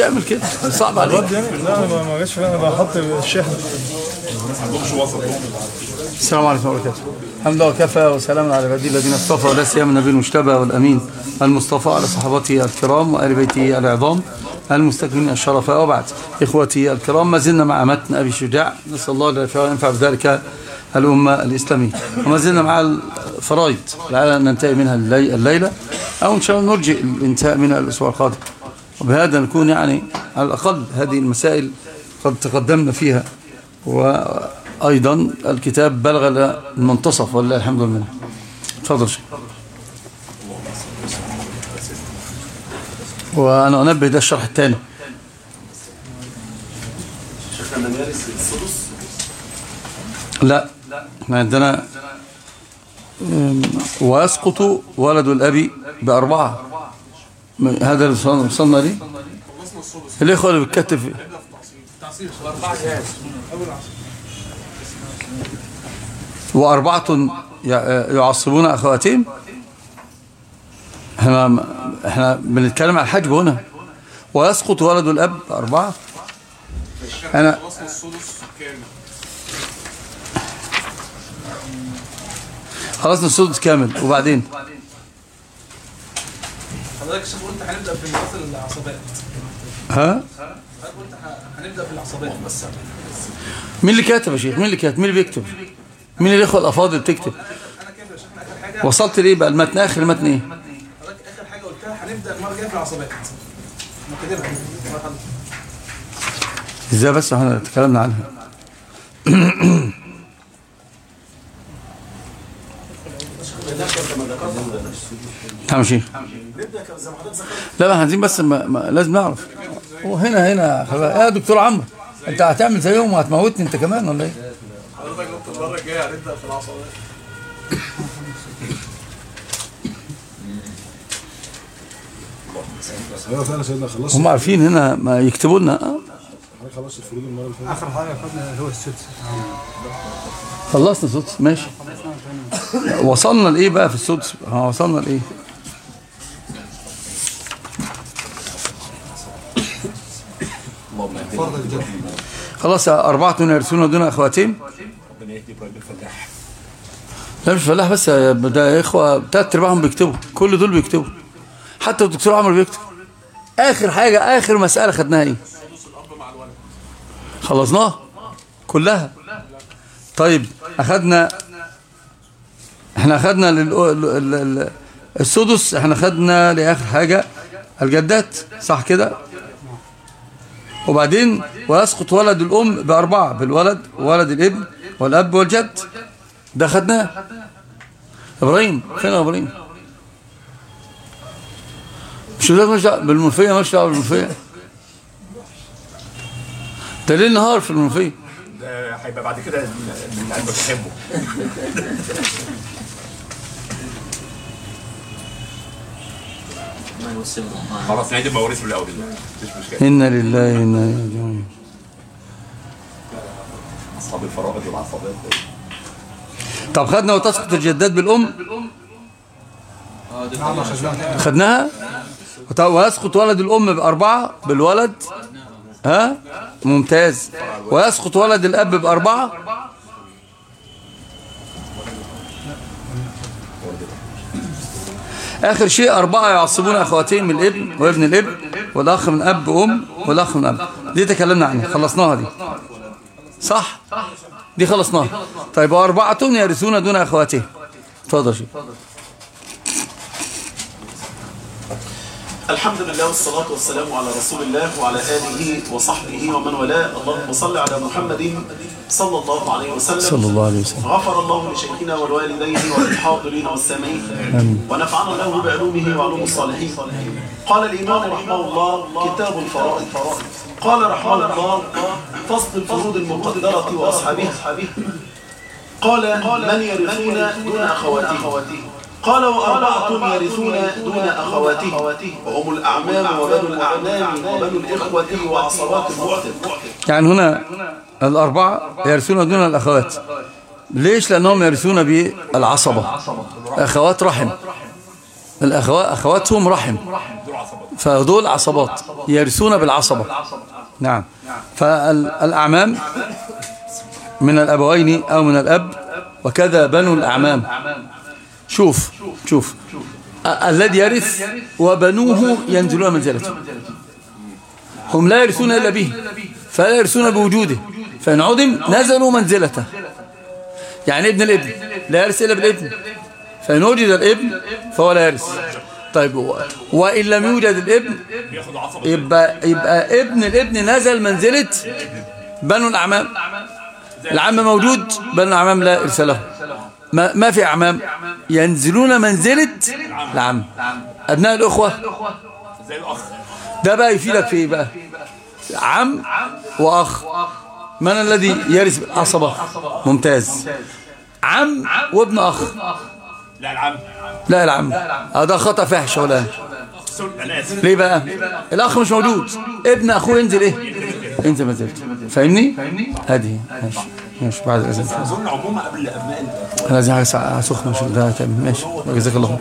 كامل كده صعب عليك الرد يعني لا انا ما- ما جاش في بالي، انا بحط الشحن السلام عليكم ورحمة الله وبركاته الحمد لله وكفى وسلام على عبادي الذين اصطفى ولا سيما النبي المجتبى والامين المصطفى على صحابته الكرام وآل بيته العظام المستكملين الشرفاء وبعد اخوتي الكرام ما زلنا مع متن ابي شجاع نسال الله أن ينفع بذلك الامه الاسلاميه وما زلنا مع الفرائض لعل ان ننتهي منها اللي- الليله او ان شاء الله نرجئ الانتهاء منها الاسبوع القادم وبهذا نكون يعني على الاقل هذه المسائل قد تقدمنا فيها وأيضا الكتاب بلغ المنتصف والله الحمد لله تفضل شيخ وأنا أنبه ده الشرح الثاني شيخنا نمارس السدس لا احنا عندنا أم، ويسقط ولد الأب بأربعة م- هذا اللي وصلنا- وصلنا ليه الإخوة اللي بتكتب وأربعة يع- يعصبون أخواتهم احنا احنا بنتكلم عن الحجب هنا ويسقط ولد الأب أربعة أنا خلصنا السدس كامل وبعدين حضرتك شوف قلت هنبدا في مثل العصبات ها حضرتك قلت ه- هنبدا في العصبات بس مين اللي كاتب يا شيخ مين اللي كاتب مين اللي بيكتب مين الاخوه الافاضل بتكتب انا كده يا شيخنا اخر حاجه وصلت ليه بقى المتن اخر المتن ايه حضرتك اخر حاجه قلتها هنبدا المره الجايه في العصبات انا كاتبها مرة حضرتك. ازاي بس احنا تكلمنا عنها نعم يا شيخ لا ما عايزين بس ما ما لازم نعرف هو هنا هنا خلاص. يا دكتور عمرو انت هتعمل زيهم وهتموتني انت كمان ولا ايه حضرتك قلت المره الجايه هنبدا في العصبات ايوه فعلا سيدنا خلصت هم عارفين هنا ما يكتبوا لنا آه. حضرتك خلصت الفروض المره اللي فاتت اخر حاجه خدنا اللي هو السدس خلصنا سدس ماشي وصلنا لايه بقى في السدس ها وصلنا لايه فرض الجد خلاص أربعة يرثون دون أخواتهم ربنا يهدي ابراهيم الفتاح لا مش فلاح بس ده إخوة تلات أرباعهم بيكتبوا كل دول بيكتبوا حتى الدكتور عمرو بيكتب آخر حاجة آخر مسألة خدناها إيه خلصناها كلها طيب أخدنا احنا أخدنا لل... ال- ال- السدس احنا خدنا لآخر حاجة الجدات صح كده وبعدين ويسقط ولد الأم بأربعة بالولد وولد الابن والأب والجد ده خدناه إبراهيم فين يا إبراهيم مش ده مش دعوة بالمنفية مش دعوة بالمنفية ده ليل نهار في المنفية ده هيبقى بعد كده من قلبك تحبه خلاص نعيد المواريث من الاول مفيش مشكله إنا لله وإنا إليه راجعون اصحاب الفرائض والعصابات طب خدنا وتسقط الجدات بالأم نعم خدناها خدناها طب ويسقط ولد الأم بأربعة بالولد ها ممتاز ويسقط ولد الأب بأربعة آخر شيء أربعة يعصبون أخواتين من الابن وابن الابن والأخ من أب وأم والأخ من أب دي تكلمنا عنها خلصناها دي صح دي خلصناها طيب وأربعة يرثون دون أخواتهم اتفضل شيخ الحمد لله والصلاة والسلام على رسول الله وعلى آله وصحبه ومن والاه اللهم صل على محمد صلى الله عليه وسلم صلى الله عليه وسلم غفر الله لشيخنا والوالدين وللحاضرين والسامعين ونفعنا الله بعلومه وعلوم الصالحين قال الإمام رحمه الله كتاب الفرائض قال رحمه الله فصل الفروض المقدرة وأصحابها قال من يرثون دون أخواتهم قال وأربعة يرثون دون أخواتهم وهم الأعمام وبنو الأعمام وبنو الإخوة وعصبات المعتق يعني هنا الأربعة يرثون دون الأخوات ليش لأنهم يرثون بالعصبة أخوات رحم الأخوات أخواتهم رحم فدول عصبات يرثون بالعصبة نعم فالأعمام من الأبوين أو من الأب وكذا بنو الأعمام شوف شوف ا- الذي يرث وبنوه ينزلون منزلته هم لا يرثون إلا به فلا يرثون بوجوده فإن عدم نزلوا منزلته يعني ابن الابن لا يرث إلا بالابن فإن وجد الابن فهو لا يرث طيب و- وإن لم يوجد الابن بياخد عصبه يبقى, يبقى ابن الابن نزل منزلة بنو الأعمام العم موجود بنو الأعمام لا إرث له ما, ما في أعمام ينزلون منزلة العم أبناء الأخوة زي الاخ ده بقى يفيدك في إيه بقى عم وأخ من الذي يرث بالعصبة ممتاز عم وابن أخ لا العم لا العم هذا خطأ فاحش ولا سوري انا اسف ليه بقى الاخ مش موجود ابن اخوه ينزل ايه انت ما زلت فاهمني هذه ماشي ماشي بعد الاذان اظن عموما قبل ابناء انا عايز حاجه ساعة سخنه عشان ده تمام ماشي جزاك الله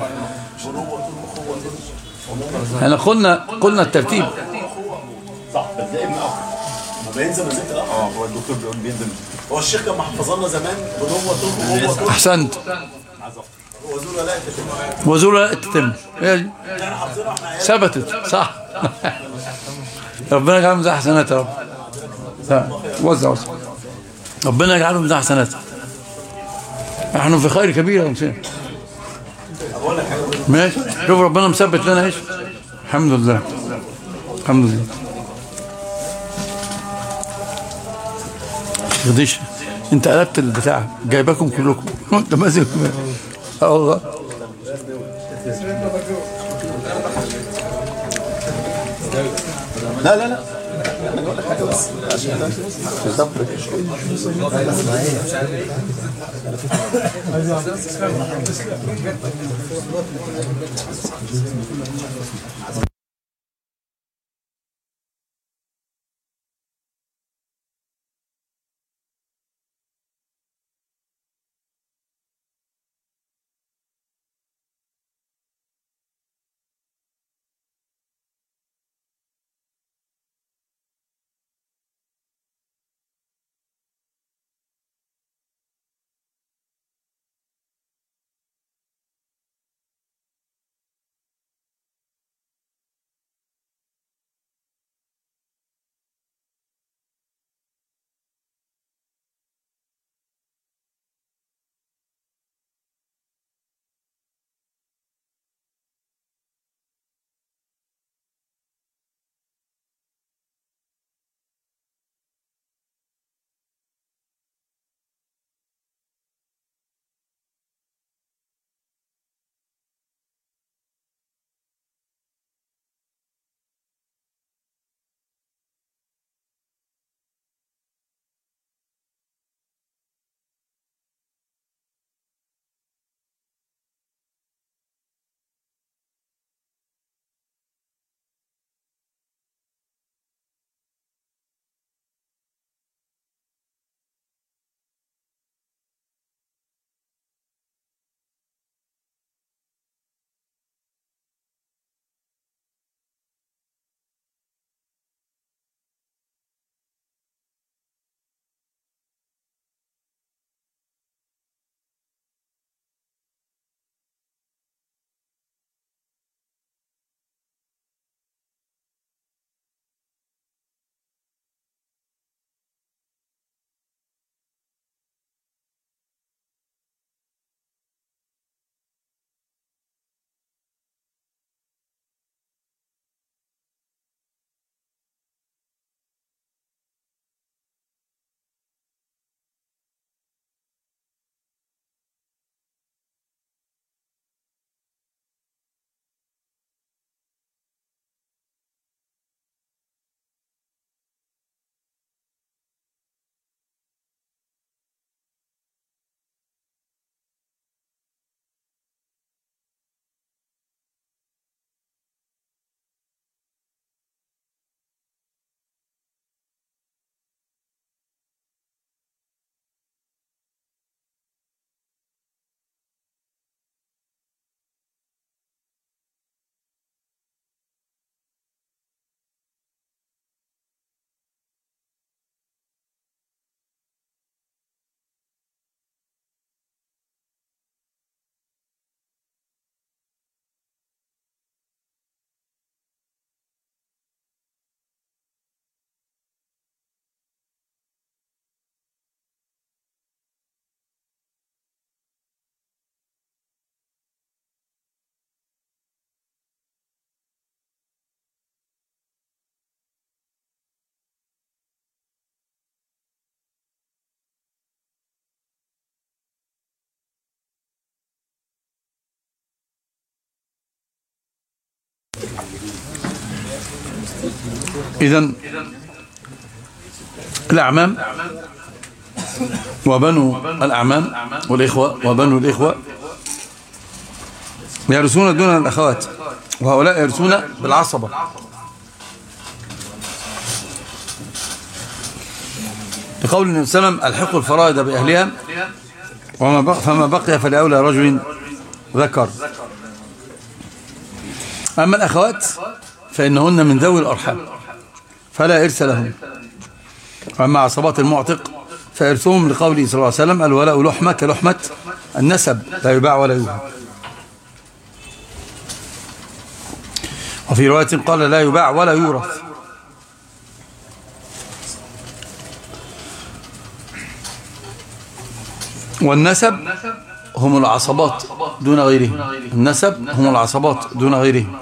خير احنا قلنا قلنا الترتيب صح بس ده ابن اخ ما بينزل منزلة الأخ اه هو الدكتور بيقول بينزل هو الشيخ كان محفظ لنا زمان بنوة وهو طفل احسنت وزور لا تتم وزور لا تتم هي دي. ثبتت صح ربنا يجعلهم زي حسنات يا رب لا، وزع وزع ربنا يجعلهم زي حسنات نحن في خير كبير يا مسلم ماشي شوف ربنا مثبت لنا ايش الحمد لله الحمد لله خديش انت قلبت البتاع جايباكم كلكم انت ماسك اه والله لا لا لا انا بقول لك حاجه بس عشان إذا الأعمام وبنو الأعمام والإخوة وبنو الإخوة يرثون دون الأخوات وهؤلاء يرثون بالعصبة لقول النبي صلى الله عليه وسلم الحقوا الفرائض بأهلها وما بق فما بقي فلأولى رجل ذكر أما الأخوات فإنهن من ذوي الأرحام فلا إرث لهم وأما عصبات المعتق فإرثهم لقوله صلى الله عليه وسلم الولاء لحمة كلحمة النسب لا يباع ولا يوهب وفي رواية قال لا يباع ولا يورث والنسب هم العصبات دون غيرهم النسب هم العصبات دون غيرهم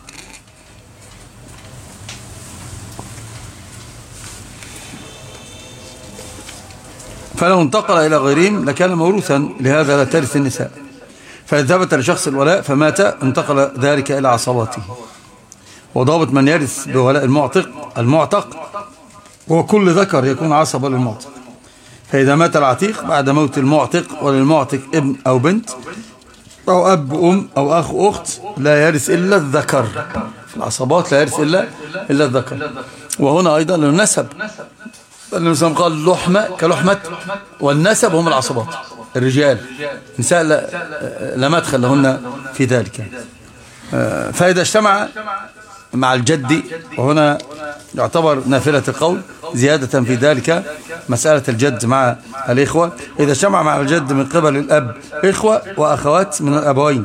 فلو انتقل إلى غيرهم لكان موروثا لهذا لا ترث النساء فإذا ثبت لشخص الولاء فمات انتقل ذلك إلى عصباته وضابط من يرث بولاء المعتق المعتق هو كل ذكر يكون عصبا للمعتق فإذا مات العتيق بعد موت المعتق وللمعتق ابن أو بنت أو أب أم أو أخ أخت لا يرث إلا الذكر في العصبات لا يرث إلا إلا الذكر وهنا أيضا للنسب النبي صلى الله عليه وسلم قال لحمة كلحمة والنسب هم العصبات الرجال نساء لا, لا مدخل لهن في ذلك فإذا اجتمع مع الجد وهنا يعتبر نافلة القول زيادة في ذلك مسألة الجد مع الإخوة إذا اجتمع مع الجد من قبل الأب إخوة وأخوات من الأبوين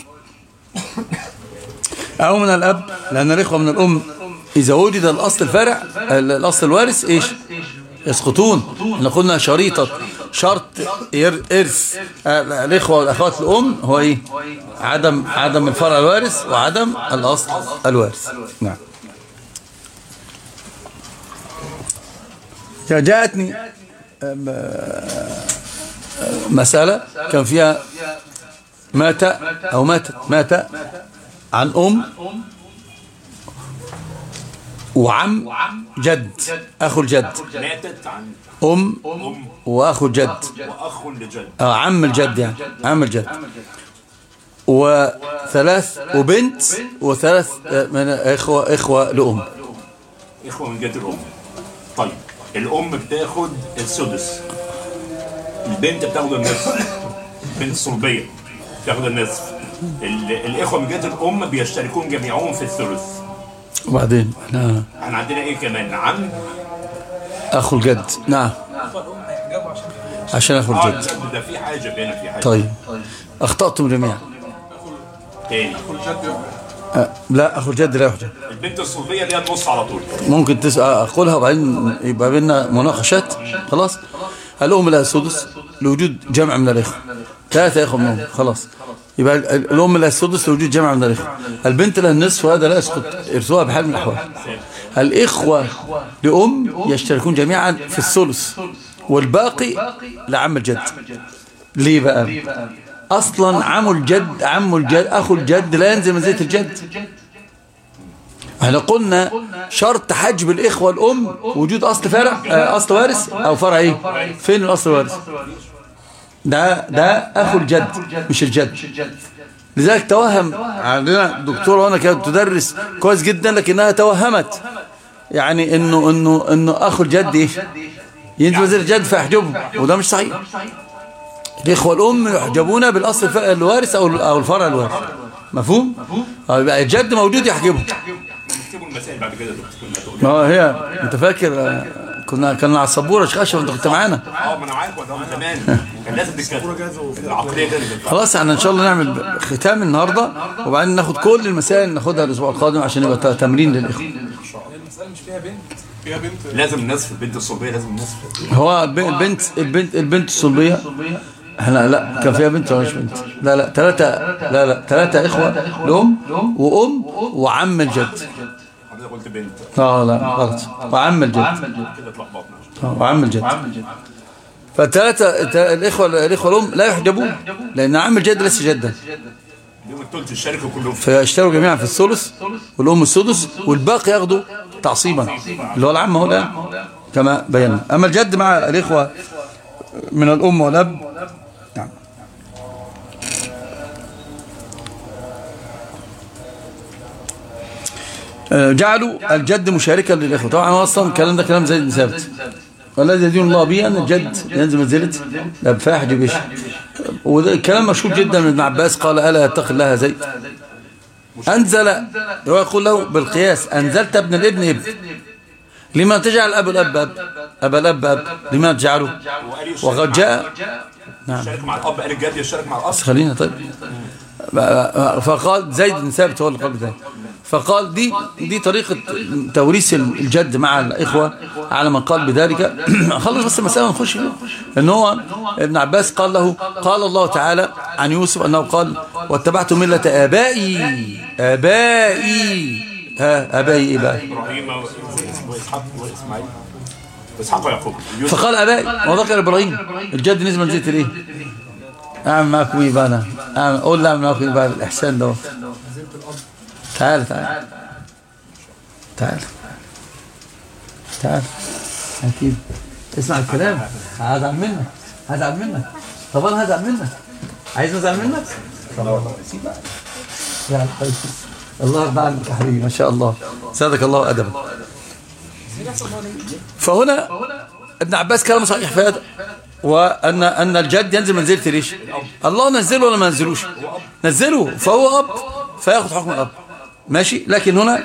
أو من الأب لأن الإخوة من الأم إذا وجد الأصل الفارع الأصل الوارث إيش يسقطون احنا قلنا شريطة شرط إرث الإخوة والأخوات الأم هو إيه عدم عدم الفرع الوارث وعدم الأصل الوارث نعم جاءتني مسألة كان فيها مات أو ماتت مات عن أم وعم جد أخو الجد ماتت عن أم وأخو الجد واخ لجد آه عم الجد يعني عم الجد وثلاث وبنت وثلاث آه، من إخوة إخوة لأم اخوه من جد الام طيب الام بتاخد السدس البنت بتاخد النصف بنت صلبيه بتاخد النصف ال- الاخوه من جد الام بيشتركون جميعهم في الثلث وبعدين آه. احنا عندنا ايه كمان عم أخو الجد نعم عشان أخو اه الجد لا، ده في حاجه هنا في حاجه طيب أخطأتم جميعا تاني آه. لا أخو الجد لا يحجب البنت الصلبيه ليها النص على طول ممكن تسأل أقولها وبعدين يبقى بيننا مناقشات خلاص الأم لها السدس لوجود جمع من الإخوة ثلاثة إخوة منهم خلاص يبقى ال- الأم لها السدس لوجود جمع من الإخوة البنت لها النصف وهذا لا يسقط إرثها بحال من الأحوال الإخوة لأم يشتركون جميعا في الثلث والباقي لعم الجد ليه بقى أصلا عم الجد عم الجد أخو الجد لا ينزل منزلة الجد احنا قلنا شرط حجب الإخوة الأم وجود أصل فرع آه، أصل وارث أو فرع إيه فين الأصل الوارث ده ده أخو الجد مش الجد لذلك توهم عندنا دكتورة هنا كانت تدرس كويس جدا لكنها توهمت يعني انه انه انه اخو الجد ايه ينزل وزير الجد فيحجبه وده مش صحيح الاخوه الام يحجبون بالاصل الف- الوارث او او الفرع الوارث مفهوم آه، يبقى الجد موجود يحجبه نكتبوا المسائل بعد كده يا دكتور كنا هتقول ما هو هي انت فاكر آه، كنا كنا على السبوره شيخ اشرف انت كنت معانا اه ما انا عارف وده من زمان كان لازم تتكلم العقليه كده خلاص احنا ان شاء الله نعمل ختام النهارده وبعدين ناخد كل المسائل ناخدها الاسبوع القادم عشان يبقى ت- تمرين للاخوه المسألة مش فيها بنت فيها بنت لازم النصف البنت الصلبيه لازم النصف هو الب- البنت البنت البنت الصلبيه احنا لا كان فيها بنت ولا مش بنت لا لا ثلاثه لا لا ثلاثه اخوه لام وام وعم الجد حضرتك قلت بنت اه لا غلط وعم الجد كده اتلخبطنا آه، وعم الجد فالثلاثه الت- الاخوه الاخوه الام لا يحجبون لان عم الجد ليس جدا اليوم الثلث الشركه كلهم فيشتروا جميعا في الثلث والام السدس والباقي ياخدوا تعصيبا اللي هو العم هو الآن كما بينا أما الجد مع الإخوة من الأم والأب نعم آه، جعلوا الجد مشاركا للإخوة طبعا هو أصلا الكلام ده كلام زي ثابت والذي يدين الله به أن الجد ينزل منزلة الأب فيحجب إيش وده الكلام مشهور جدا من ابن عباس قال ألا يتقي الله زيد أنزل هو يقول له بالقياس أنزلت ابن الابن ابن لما تجعل أبو الأب أب أبا الأب أب لما تجعله وقال يشترك وقد مع- جاء نعم يشترك مع الاب قال الجد يشترك مع الاب بس خلينا طيب فقال زيد بن ثابت هو اللي قال ذلك فقال دي دي طريقة توريث الجد مع الإخوة على من قال بذلك خلص بس المسألة ونخش فيها ان هو ابن عباس قال له قال الله تعالى عن يوسف أنه قال واتبعت ملة آبائي آبائي ها آبائي إيه بقى ابراهيم واسحاق واسماعيل واسحاق ويعقوب يوسف فقال أبائي وذكر إبراهيم الجد نزل منزلة الإيه أعمل معكم إيه بقى أنا أعمل أقول لا أعمل معكم إيه بقى الإحسان ده تعال تعال تعال تعال أكيد اسمع الكلام هزعل منك هزعل منك طب أنا هزعل منك عايز أزعل منك طب سيب بقى. يا حبيبي الله يرضى عنك يا حبيبي ما شاء الله زادك الله أدبا فهنا ابن عباس كلامه صحيح في هذا وأن أن الجد ينزل منزلة ليش الله نزله ولا ما نزلوش نزله فهو أب فياخذ حكم الأب ماشي لكن هنا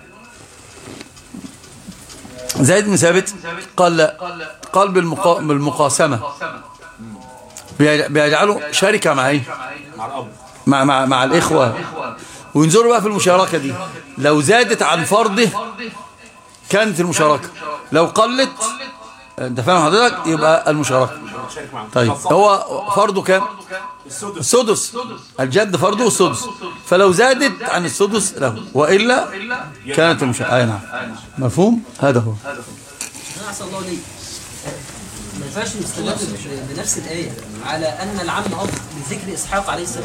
زيد بن ثابت قال لا قال بالمقا... بالمقاسمة بيج- بيجعله شركة مع ايه مع الاب مع, مع, مع الإخوة وينظروا بقى في المشاركة دي لو زادت عن فرضه كانت المشاركة لو قلت انت فاهم حضرتك يبقى المشاركة يشترك معاهم طيب خاصة هو فرضه كام السدس السدس الجد فرضه السدس فلو زادت عن السدس له وإلا كانت المشاركة اي نعم مفهوم هذا هو انا احسن الله ليك ما ينفعش نستدل بنفس الايه على ان العم اب بذكر اسحاق عليه السلام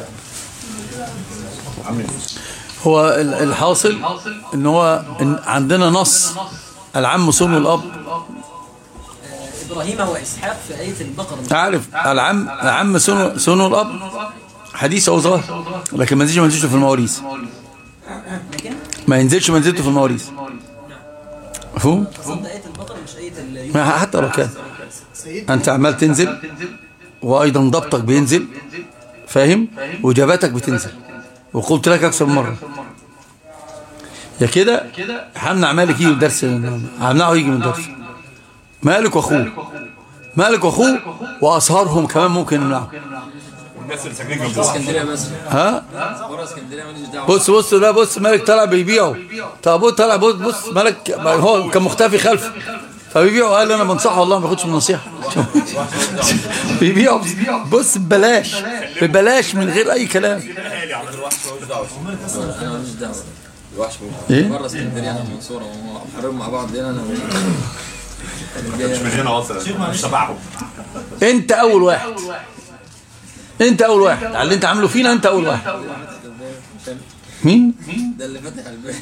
هو ال- الحاصل ان هو إن عندنا نص العم سن الاب ابراهيم واسحاق في ايه البقره عارف العم العم سن سن الاب حديث او ظاهر لكن ما ينزلش منزلته في المواريث لكن ما ينزلش منزلته في المواريث مفهوم قصد ايه البقره مش ايه ال- ما حتى لو كان انت عمال تنزل وايضا ضبطك بينزل فاهم وجباتك بتنزل وقلت لك اكثر من مره يا كده همنع مالك يجي الدرس همنعه يجي من الدرس مالك واخوه مالك واخوه واصهارهم كمان ممكن نمنعه والناس اللي ساكنين جنب اسكندريه بس ها بره اسكندريه ماليش دعوه بص بص ده بص مالك طلع بيبيعه طب بص طلع بص بص مالك هو كان مختفي خلفه فبيبيعه قال لي انا بنصحه والله ما باخدش من نصيحه بيبيعه بص ببلاش ببلاش من غير اي كلام انا ماليش دعوه الوحش ايه بره اسكندريه انا المنصوره وحرام مع بعض هنا انا مش من هنا اصلا مش تبعهم انت اول واحد انت اول واحد على اللي انت عامله فينا انت اول واحد مين ده اللي فاتح الباب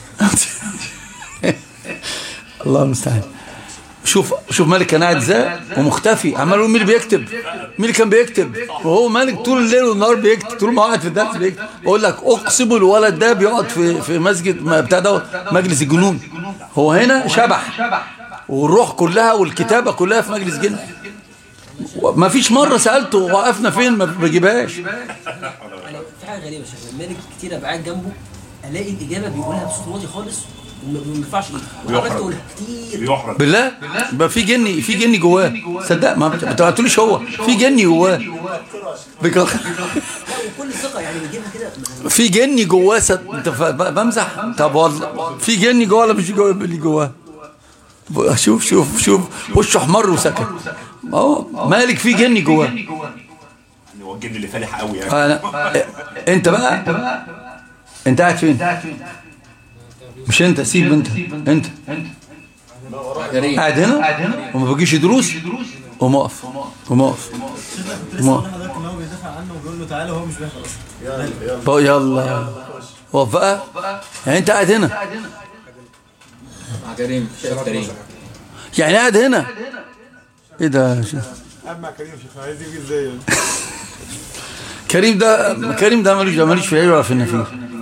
الله المستعان شوف شوف مالك كان قاعد ازاي ومختفي عمال يقول مين اللي بيكتب مين اللي كان بيكتب وهو مالك طول الليل والنهار بيكتب طول ما هو قاعد في الدرس بيكتب بقول لك اقسم الولد ده بيقعد في في مسجد ما بتاع ده مجلس الجنون هو هنا شبح والروح كلها والكتابه كلها في مجلس جن ما فيش مره سالته وقفنا فين ما بجيبهاش انا في حاجه غريبه يا شيخ مالك كتير ابقى قاعد جنبه الاقي الاجابه بيقولها بصوت واطي خالص وما ما ينفعش ايده وعملت بيحرج. اقولها كتير بيحرج بالله بقى في جني في جني جواه صدق ما بت- ما تبعتوليش هو في جني جواه بك- وكل ثقه يعني بيجيبها كده في جني جواه صد... انت ف- ب- بمزح طب والله في جني جواه ولا مش جواه اللي جواه ب- شوف شوف شوف وشه احمر وسكت اهو مالك في جني جواه يعني هو الجن اللي فالح قوي يعني انا انت بقى انت قاعد فين مش انت سيب انت انت كريم قاعد هنا وما بيجيش دروس قوم اقف قوم اقف قوم اقف حضرتك ان هو بيدافع عنه وبيقول له تعالى هو مش بياخد اصلا بقى يلا وقف بقى يعني انت قاعد هنا مع كريم شيخ كريم يعني قاعد هنا ايه ده يا شيخ؟ قاعد مع كريم شيخ عايز يجي ازاي يعني؟ كريم ده كريم ده مالوش ده مالوش في العيل ولا في النفير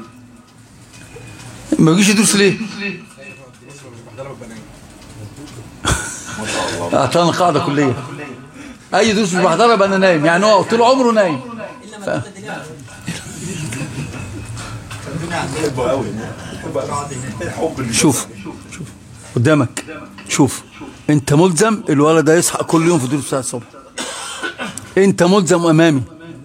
ما بيجيش يدرس ليه؟ اعطانا قاعده كليه اي دروس مش بحضرها يبقى انا نايم يعني هو طول عمره نايم الا ما تبدل يعني بحبه قوي الحب اللي شوف شوف قدامك شوف انت ملزم الولد ده يصحى كل يوم في دروس الساعه الصبح انت ملزم امامي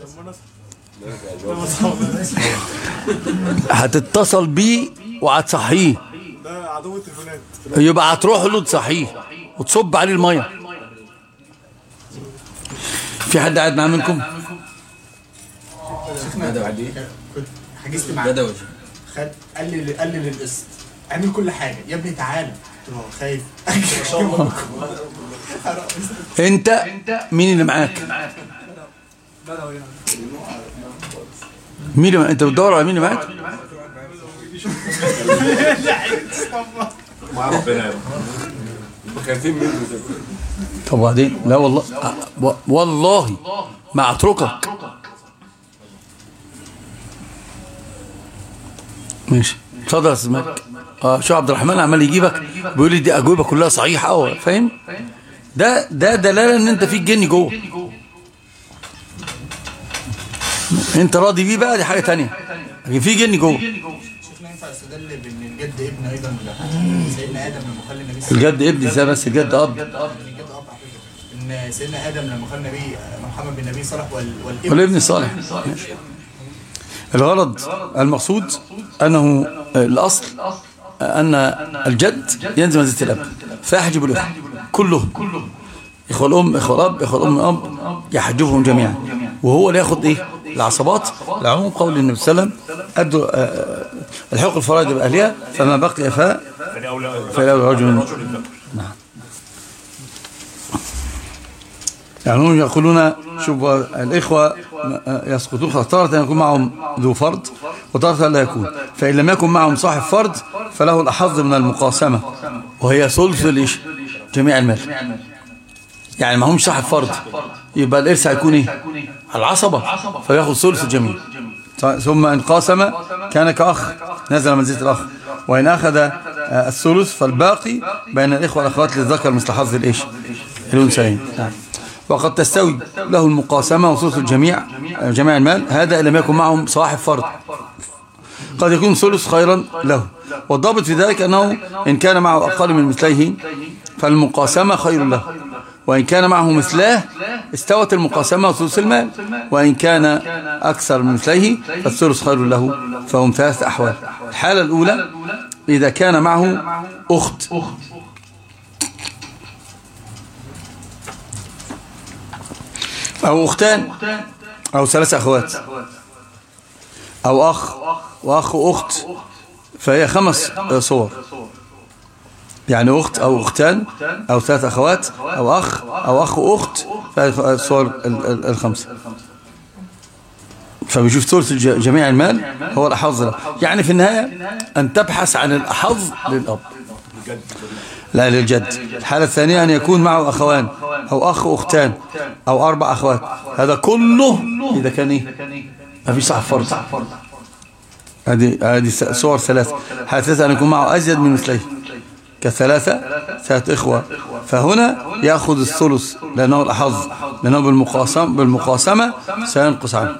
هتتصل بيه وهتصحيه ده عدو التليفونات يبقى هتروح له تصحيه وتصب عليه الميه في حد قاعد معاه منكم بدوي بعد ايه؟ حجزت معاه بدوي خد قلل قلل القسط اعمل كل حاجه يا ابني تعالى قلت له خايف انت مين اللي معاك مين اللي معاك؟ انت بتدور على مين اللي معاك مع ربنا يا رب طب وبعدين لا والله و- والله ما اتركك ماشي اتفضل يا استاذ مالك اه شو عبد الرحمن عمال يجيبك بيقول لي دي اجوبه كلها صحيحه اه فاهم ده ده دلاله ان انت فيك جن جوه انت راضي بيه بقى دي حاجه تانية لكن في جن جوه شفنا ينفع يستدل بان الجد ابن ايضا ل- سيدنا ادم لما خلى النبي صلى الله الجد ابني ازاي بس الجد اب عليه وسلم الجد اب على فكره ان سيدنا ادم لما خلى النبي محمد بن نبي صالح وال- والابن والابن الصالح ماشي. الغرض المقصود أنه الأصل أن الجد ينزل منزلة الأب فيحجب الأخوة كلهم إخوة الأم إخوة الأب إخوة الأم أب يحجبهم جميعا وهو اللي ياخد إيه العصبات العموم قول النبي صلى الله عليه وسلم أدوا آه، الحقوق الفرائض بأهلها فما بقي فاء فالأولى فالأولى رجل من- رجل الذكر. يعني هم يقولون شوف الإخوة يسقطون تارة أن يكون معهم ذو فرض وتارة لا يكون فإن لم يكن معهم صاحب فرض فله الأحظ من المقاسمة وهي ثلث الإيش جميع المال يعني ما همش صاحب فرض يبقى الإرث هيكون إيه على العصبة فياخذ ثلث الجميع ثم إن قاسم كان كأخ نزل منزلة الأخ وإن أخذ آه، الثلث فالباقي بين الإخوة والأخوات للذكر مثل حظ الإيش الأنثيين نعم. وقد تستوي له المقاسمة وثلث الجميع جميع المال هذا إن لم يكن معهم صاحب فرض قد يكون ثلث خيرا له والضابط في ذلك أنه إن كان معه أقل من مثليه فالمقاسمة خير له وإن كان معه مثلاه استوت المقاسمة وثلث المال وإن كان أكثر من مثليه فالثلث خير له فهم ثلاث أحوال الحالة الأولى إذا كان معه أخت أو أختان أو ثلاث أخوات أو أخ وأخ وأخت فهي خمس صور يعني أخت أو أختان أو ثلاث أخوات أو أخ أو أخ وأخت فهي الصور ال- ال- الخمسة فبيشوف ثلث الج- جميع المال هو الأحظ له يعني في النهاية أن تبحث عن الأحظ للأب لا للجد الحالة الثانية أن يكون معه أخوان أو أخ وأختان أو أربع أخوات هذا كله إذا كان إيه ما فيش صاحب فرض هذه هذه س- صور ثلاثة الحالة الثالثة أن يكون معه أزيد من مثليه كثلاثة ثلاث إخوة فهنا يأخذ الثلث لأنه الأحظ لأنه بالمقاسم بالمقاسمة سينقص عنه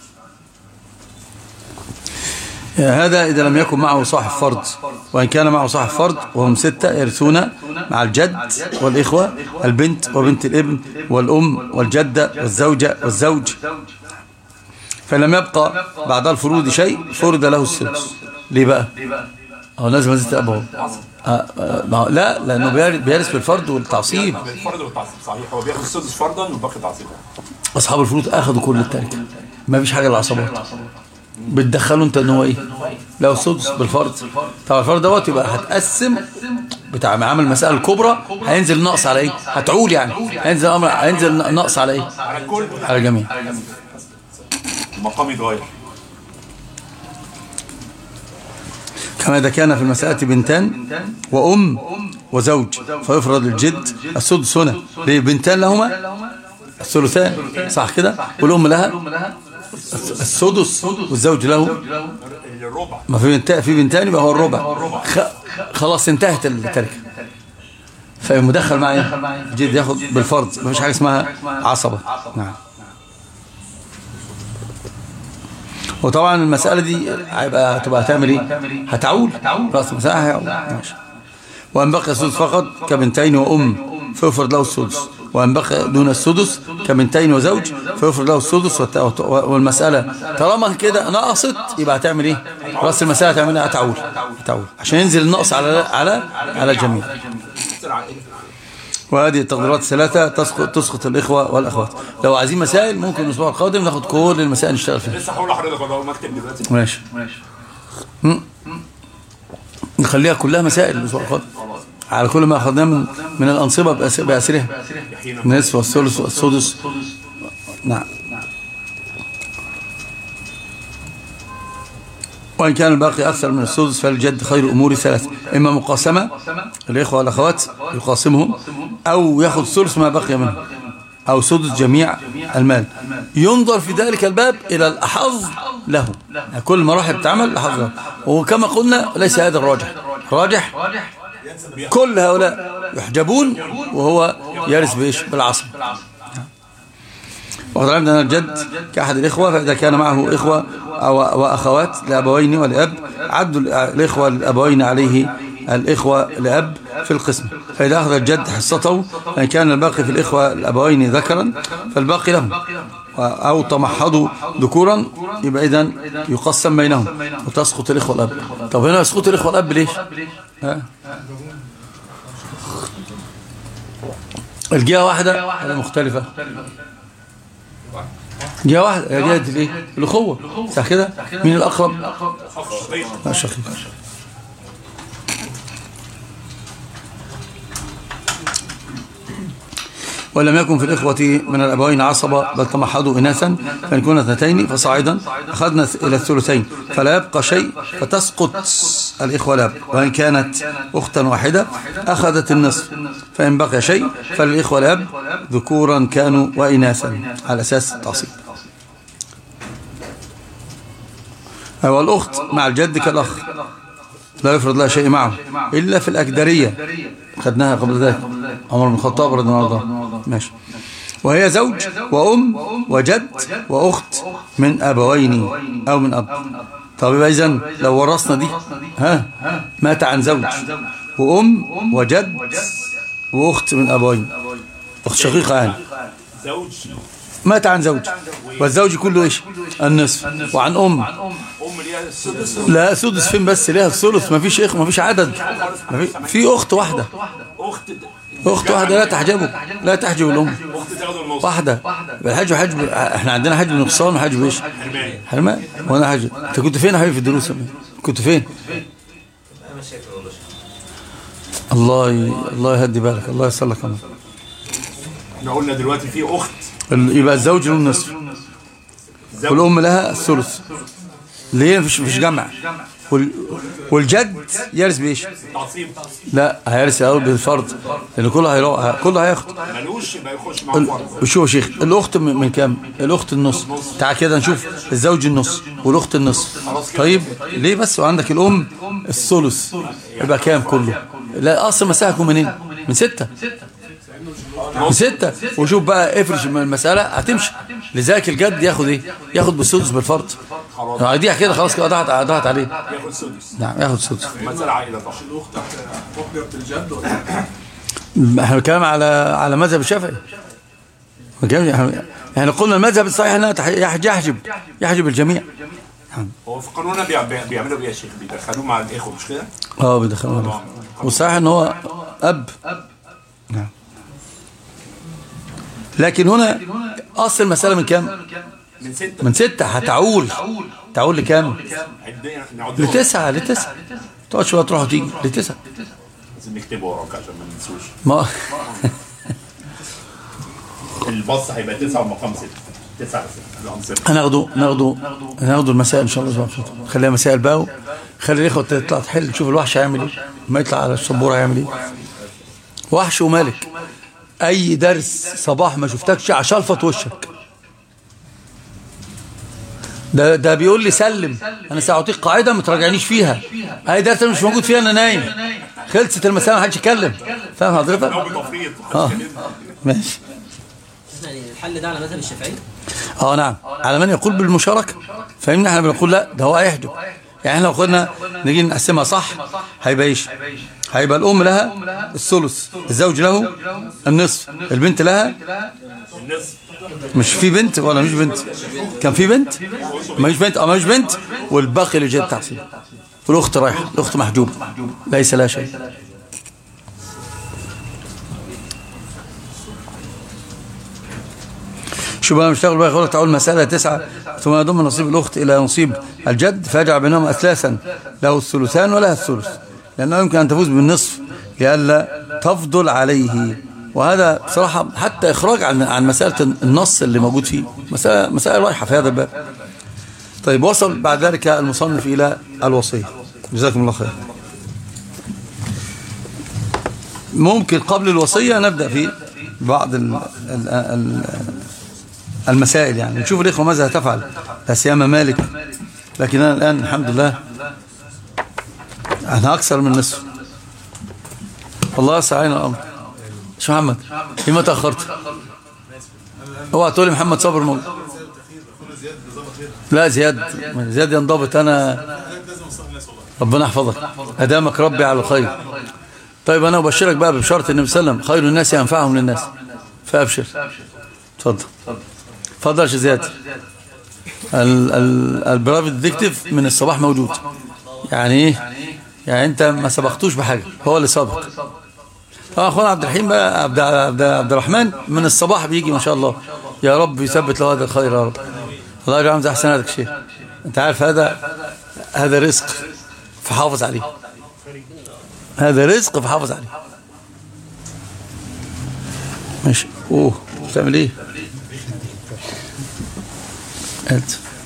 هذا إذا لم يكن معه صاحب فرض وإن كان معه صاحب فرض وهم ستة يرثون مع الجد والإخوة البنت وبنت الابن والأم والجدة والزوجة والزوج فلم يبقى بعد الفروض شيء فرض له السدس ليه بقى؟ هو لازم منزلة أبوه آه، آه، ما هو- لا لأنه بير- بيرث بالفرض والتعصيب الفرد والتعصيب صحيح هو بياخد السدس فرضا والباقي تعصيبا أصحاب الفروض أخذوا كل التركة ما فيش حاجة للعصبات بتدخلوا انت ان هو ايه لو سدس بالفرض طبعا الفرض دوت يبقى هتقسم بتاع عمل المسألة الكبرى هينزل نقص على ايه هتعول يعني هينزل امر هينزل نقص على ايه على الكل على الجميع المقام يتغير كما إذا كان في المسألة بنتان وأم وزوج فيفرض الجد السدس هنا ليه بنتان لهما الثلثان صح كده والأم لها السدس والزوج له الربع ما في بنتان في بنتان يبقى هو الربع خ- خلاص انتهت التركه فمدخل معي جد ياخد بالفرض ما فيش حاجه اسمها عصبه نعم وطبعا المساله دي هيبقى هتبقى هتعمل ايه هتعول راس المساله هيعول ماشي وان بقي السدس فقط كبنتين وام فيفرض له السدس وان بقي دون السدس كبنتين وزوج فيفرض له السدس والت- والمساله طالما كده نقصت يبقى هتعمل ايه راس المساله هتعمل ايه هتعول هتعول عشان ينزل النقص على على على الجميع وهذه التقديرات الثلاثة تسقط, تسقط الإخوة والأخوات لو عايزين مسائل ممكن الأسبوع القادم ناخد كل المسائل نشتغل فيها لسه هقول لحضرتك اهو مكتب دلوقتي ماشي مم. نخليها كلها مسائل الأسبوع القادم على كل ما أخذناه من, من الأنصبة بأس- بأسرها النصف والثلث والسدس نعم وإن كان الباقي أكثر من السدس فالجد خير أمور ثلاثة إما مقاسمة الإخوة والأخوات يقاسمهم أو يأخذ ثلث ما بقي منه أو سدس جميع المال ينظر في ذلك الباب إلى الأحظ له يعني كل مراحل بتعمل الأحظ له وكما قلنا ليس هذا الراجح راجح كل هؤلاء يحجبون وهو يرث بإيش بالعصر وقد علمنا أن الجد كأحد الإخوة فإذا كان معه إخوة أو وأخوات لأبوين ولأب عدوا الإخوة الأبوين عليه الإخوة لأب في القسم فإذا أخذ الجد حصته فإن كان الباقي في الإخوة الأبوين ذكرا فالباقي لهم أو تمحضوا ذكورا يبقى إذن يقسم بينهم وتسقط الإخوة الأب طب هنا يسقط الإخوة الأب ليش؟ ها؟ الجهة واحدة ولا مختلفة؟ جهة واحدة هي جهة الايه؟ الأخوة صح كده؟ مين الأقرب؟ الشقيق ولم يكن في الإخوة من الأبوين عصبة بل تمحضوا إناثا فإن كنا اثنتين فصاعدا أخذنا إلى الثلثين فلا يبقى شيء فتسقط الإخوة الأب وإن كانت أختا واحدة أخذت النصف فإن بقي شيء فللإخوة الأب ذكورا كانوا وإناثا على أساس التعصيب هو الأخت مع الجد كالأخ لا يفرض لها شيء معه إلا في الأكدرية خدناها قبل ذلك عمر بن الخطاب رضي الله عنه ماشي وهي زوج وأم وجد وأخت من أبوين أو من أب طب يبقى إذن لو ورثنا دي ها مات عن زوج وأم وجد وأخت من أبوين أخت شقيقة يعني زوج مات عن زوج والزوج كله إيش النصف وعن أم ام ليها السدس لا سدس فين بس ليها الثلث ما فيش إخ ما فيش عدد ما في, في أخت واحدة اخت أخت واحدة لا تحجبه لا تحجب الأم اخت تاخد النص واحدة يبقى الحج حجب احنا عندنا حجب نقصان وحجب ايش حرمان حرمان وانا حجب انت كنت فين يا حبيبي في الدروس يا ابني؟ كنت فين الله ي... الله يهدي بالك الله يسر لك أمرك. احنا قلنا دلوقتي في اخت ال- يبقى الزوج له النصف زوج والام لها الثلث ليه مفيش مفيش جمع وال... والجد يرث بايش تعصيب لا هيرث الاول بالفرض لان كله هيروح كله هياخد ملوش يبقى يخش مع ال- فرض شوف يا شيخ الاخت من من كام الاخت النص تعال كده نشوف الزوج النص والاخت النص طيب ليه بس وعندك الام الثلث يبقى كام كله لا اصل مساحه هتكون منين من ستة من ستة وشوف بقى افرش من المسألة هتمشي لذلك الجد ياخد ايه ياخد بالسدس بالفرض لو هيضيع كده خلاص كده ضغط ضغط عليه ياخد سدس نعم ياخد سدس مسألة عائلة طبعا اخت الجد ولا احنا بنتكلم على على مذهب الشافعي ما كانش- احنا احنا قلنا المذهب الصحيح انها تح- يح- يحجب يحجب الجميع هو في قانوننا بيع- بيع- بيعملوا ايه يا شيخ بيدخلوه مع الاخوه مش كده؟ اه بيدخلوا والصحيح ان هو اب نعم لكن هنا اصل المساله من كام من ستة من ستة هتعول تعول لكام عدنا نقعد لهم. لتسعة لتسعة تقعد شويه تروح وتيجي لتسعة لازم نكتبه وراك عشان ما ننسوش ما البص هيبقى تسعة ومقام ستة تسعة ستة الأنصبة هناخده ناخده ناخده المسائل ان شاء الله سبحانه وتعالى. خليها مسائل بقى خلي الاخوه تطلع تحل تشوف الوحش هيعمل ايه ما يطلع على السبوره هيعمل ايه وحش وملك اي درس صباح ما شفتكش عشلفط وشك ده ده بيقول لي سلم انا ساعطيك قاعده ما تراجعنيش فيها اي درس أنا مش موجود فيها انا نايم خلصت المساله ما حدش يتكلم فاهم حضرتك لو بتفريط اه ماشي يعني الحل ده على مذهب الشافعي اه نعم على من يقول بالمشاركة فاهمني احنا بنقول لا ده هو هيحجب يعني احنا لو قلنا نيجي نقسمها صح هيبقى ايش هيبقى الام لها الثلث الزوج له النصف البنت لها الناس مش في بنت ولا مش بنت كان في بنت ما مش بنت اه ما مش بنت والباقي لجهه التحصيل والاخت رايحه الاخت محجوبه ليس لها شيء شو بقى مشتغل بقى يقول تعول مسألة تسعة ثم يضم نصيب الأخت إلى نصيب الجد فيجعل بينهم أثلاثا له الثلثان ولها الثلث لأنه يمكن أن تفوز بالنصف لئلا تفضل عليه وهذا بصراحة حتى إخراج عن عن مسألة النص اللي موجود فيه مسألة, مسألة رايحة في هذا الباب طيب وصل بعد ذلك المصنف إلى الوصية جزاكم الله خير ممكن قبل الوصية نبدأ في بعض ال ال ال المسائل يعني نشوف الإخوة ماذا تفعل لا سيما مالك لكن أنا الآن الحمد لله أنا أكثر من نصف والله سعينا الأمر شو محمد لما تأخرت اوعى تقول لي محمد صبر موجود لا زياد زياد ينضبط أنا ربنا يحفظك أدامك ربي على الخير طيب أنا أبشرك بقى ببشارة النبي صلى الله عليه وسلم خير الناس ينفعهم للناس فأبشر اتفضل اتفضل يا شيخ زياد ال- ال- البرافيت ديكتيف من الصباح موجود يعني ايه يعني انت ما سبقتوش بحاجه هو اللي سبق اه اخونا عبد الرحيم بقى عبد, عبد, عبد الرحمن من الصباح بيجي ما شاء الله يا رب يثبت له هذا الخير يا رب الله يجعل من احسناتك شيخ انت عارف هذا هذا رزق فحافظ عليه هذا رزق فحافظ عليه ماشي اوه بتعمل ايه هات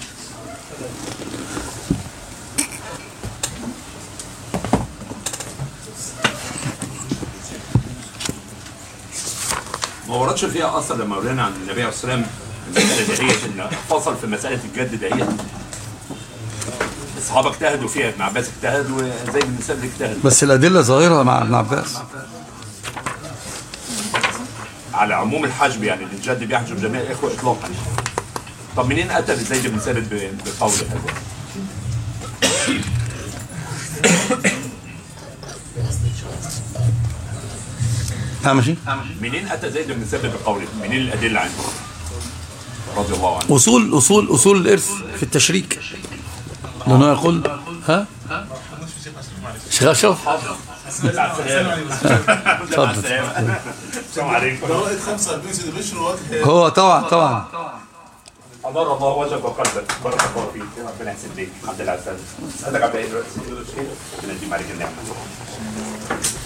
ما وردش فيها اثر لما قلنا عن النبي عليه الصلاه والسلام المساله دهيت ان فصل في مساله الجد دهيت الصحابه اجتهدوا فيها ابن عباس اجتهد وزي بن ثابت اجتهد بس الأدلة ظاهرة مع ابن عباس على عموم الحجب يعني إن الجد بيحجب جميع الاخوه اطلاقا طب منين اتى زيد بن ثابت ب- بقول هذا؟ ها ماشي منين اتى زيد بن ثابت بقوله؟ منين الادله عنه؟ رضي الله عنه أصول أصول أصول الإرث في التشريك لأنه يقول ها شيخ أشرف السلام اتفضل عليكم رائد 45 سيدي بشر وقت هو طبعا طبعا أنار الله وجهك وقلبك بارك الله فيك ربنا يحسن بيك الحمد لله على السلامة. سألك عبد ايه دلوقتي؟ ربنا يديم عليك النعمة